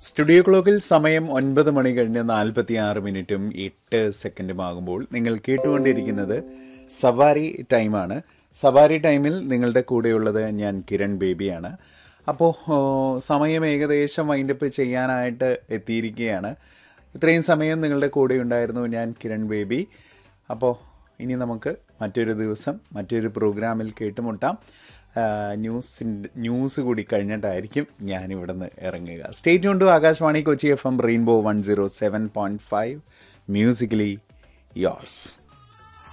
studio ക്ലോക്കിൽ സമയം ഒൻപത് മണി കഴിഞ്ഞ് നാൽപ്പത്തി ആറ് മിനിറ്റും എട്ട് സെക്കൻഡും ആകുമ്പോൾ നിങ്ങൾ കേട്ടുകൊണ്ടിരിക്കുന്നത് സവാരി ടൈമാണ് സവാരി ടൈമിൽ നിങ്ങളുടെ കൂടെയുള്ളത് ഞാൻ കിരൺ ബേബിയാണ് അപ്പോൾ സമയം ഏകദേശം വൈൻഡപ്പ് ചെയ്യാനായിട്ട് എത്തിയിരിക്കുകയാണ് ഇത്രയും സമയം നിങ്ങളുടെ കൂടെ ഉണ്ടായിരുന്നു ഞാൻ കിരൺ ബേബി അപ്പോൾ ഇനി നമുക്ക് മറ്റൊരു ദിവസം മറ്റൊരു പ്രോഗ്രാമിൽ കേട്ടുമുട്ടാം ന്യൂസിൻ്റെ ന്യൂസ് കൂടി കഴിഞ്ഞിട്ടായിരിക്കും ഞാനിവിടെ നിന്ന് ഇറങ്ങുക സ്റ്റേറ്റ് കൊണ്ട് Akashvani Kochi F M rainbow one zero seven point five musically yours